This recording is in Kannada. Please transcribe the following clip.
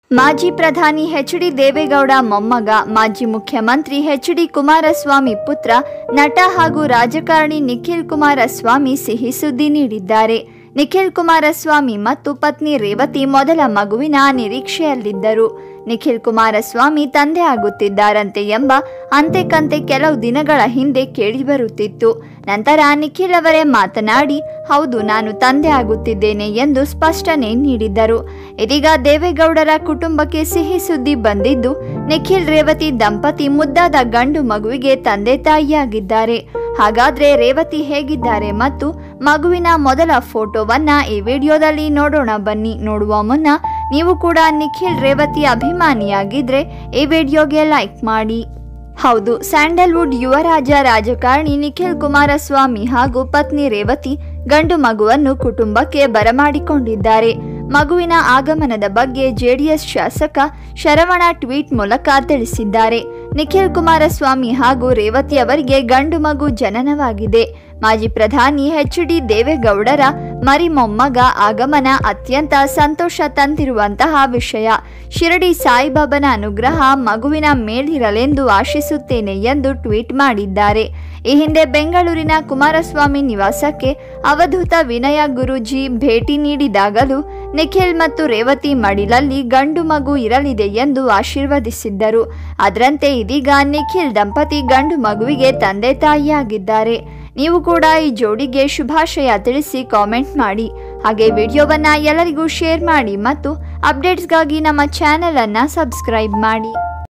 ಮಾಜಿ ಪ್ರಧಾನಿ ಎಚ್ ಡಿ ದೇವೇಗೌಡ ಮೊಮ್ಮಗ ಮಾಜಿ ಮುಖ್ಯಮಂತ್ರಿ ಎಚ್ ಡಿ ಕುಮಾರಸ್ವಾಮಿ ಪುತ್ರ ನಟ ಹಾಗೂ ರಾಜಕಾರಣಿ ನಿಖಿಲ್ ಕುಮಾರಸ್ವಾಮಿ ಸಿಹಿ ಸುದ್ದಿ ನೀಡಿದ್ದಾರೆ ನಿಖಿಲ್ ಕುಮಾರಸ್ವಾಮಿ ಮತ್ತು ಪತ್ನಿ ರೇವತಿ ಮೊದಲ ಮಗುವಿನ ನಿರೀಕ್ಷೆಯಲ್ಲಿದ್ದರು ನಿಖಿಲ್ ಕುಮಾರಸ್ವಾಮಿ ತಂದೆ ಆಗುತ್ತಿದ್ದಾರಂತೆ ಎಂಬ ಅಂತೆ ಕಂತೆ ಕೆಲವು ದಿನಗಳ ಹಿಂದೆ ಕೇಳಿಬರುತ್ತಿತ್ತು ನಂತರ ನಿಖಿಲ್ ಅವರೇ ಮಾತನಾಡಿ ಹೌದು ನಾನು ತಂದೆ ಆಗುತ್ತಿದ್ದೇನೆ ಎಂದು ಸ್ಪಷ್ಟನೆ ನೀಡಿದ್ದರು ಇದೀಗ ದೇವೇಗೌಡರ ಕುಟುಂಬಕ್ಕೆ ಸಿಹಿ ಸುದ್ದಿ ಬಂದಿದ್ದು ನಿಖಿಲ್ ರೇವತಿ ದಂಪತಿ ಮುದ್ದಾದ ಗಂಡು ಮಗುವಿಗೆ ತಂದೆ ತಾಯಿಯಾಗಿದ್ದಾರೆ ಹಾಗಾದ್ರೆ ರೇವತಿ ಹೇಗಿದ್ದಾರೆ ಮತ್ತು ಮಗುವಿನ ಮೊದಲ ಫೋಟೋವನ್ನ ಈ ವಿಡಿಯೋದಲ್ಲಿ ನೋಡೋಣ ಬನ್ನಿ ನೋಡುವ ಮುನ್ನ ನೀವು ಕೂಡ ನಿಖಿಲ್ ರೇವತಿ ಅಭಿಮಾನಿಯಾಗಿದ್ರೆ ಈ ವಿಡಿಯೋಗೆ ಲೈಕ್ ಮಾಡಿ ಹೌದು ಸ್ಯಾಂಡಲ್ವುಡ್ ಯುವರಾಜ ರಾಜಕಾರಣಿ ನಿಖಿಲ್ ಕುಮಾರಸ್ವಾಮಿ ಹಾಗೂ ಪತ್ನಿ ರೇವತಿ ಗಂಡು ಮಗುವನ್ನು ಕುಟುಂಬಕ್ಕೆ ಬರಮಾಡಿಕೊಂಡಿದ್ದಾರೆ ಮಗುವಿನ ಆಗಮನದ ಬಗ್ಗೆ ಜೆಡಿಎಸ್ ಶಾಸಕ ಶರವಣ ಟ್ವೀಟ್ ಮೂಲಕ ತಿಳಿಸಿದ್ದಾರೆ ನಿಖಿಲ್ ಕುಮಾರಸ್ವಾಮಿ ಹಾಗೂ ರೇವತಿ ಅವರಿಗೆ ಗಂಡು ಮಗು ಜನನವಾಗಿದೆ ಮಾಜಿ ಪ್ರಧಾನಿ ಎಚ್ ಡಿ ದೇವೇಗೌಡರ ಮರಿ ಮೊಮ್ಮಗ ಆಗಮನ ಅತ್ಯಂತ ಸಂತೋಷ ತಂದಿರುವಂತಹ ವಿಷಯ ಶಿರಡಿ ಸಾಯಿಬಾಬನ ಅನುಗ್ರಹ ಮಗುವಿನ ಮೇಲಿರಲೆಂದು ಆಶಿಸುತ್ತೇನೆ ಎಂದು ಟ್ವೀಟ್ ಮಾಡಿದ್ದಾರೆ ಈ ಹಿಂದೆ ಬೆಂಗಳೂರಿನ ಕುಮಾರಸ್ವಾಮಿ ನಿವಾಸಕ್ಕೆ ಅವಧೂತ ವಿನಯ ಗುರೂಜಿ ಭೇಟಿ ನೀಡಿದಾಗಲೂ ನಿಖಿಲ್ ಮತ್ತು ರೇವತಿ ಮಡಿಲಲ್ಲಿ ಗಂಡು ಮಗು ಇರಲಿದೆ ಎಂದು ಆಶೀರ್ವದಿಸಿದ್ದರು ಅದರಂತೆ ಇದೀಗ ನಿಖಿಲ್ ದಂಪತಿ ಗಂಡು ಮಗುವಿಗೆ ತಂದೆ ತಾಯಿಯಾಗಿದ್ದಾರೆ ನೀವು ಕೂಡ ಈ ಜೋಡಿಗೆ ಶುಭಾಶಯ ತಿಳಿಸಿ ಕಾಮೆಂಟ್ ಮಾಡಿ ಹಾಗೆ ವಿಡಿಯೋವನ್ನು ಎಲ್ಲರಿಗೂ ಶೇರ್ ಮಾಡಿ ಮತ್ತು ಅಪ್ಡೇಟ್ಸ್ಗಾಗಿ ನಮ್ಮ ಚಾನೆಲ್ ಅನ್ನು ಸಬ್ಸ್ಕ್ರೈಬ್ ಮಾಡಿ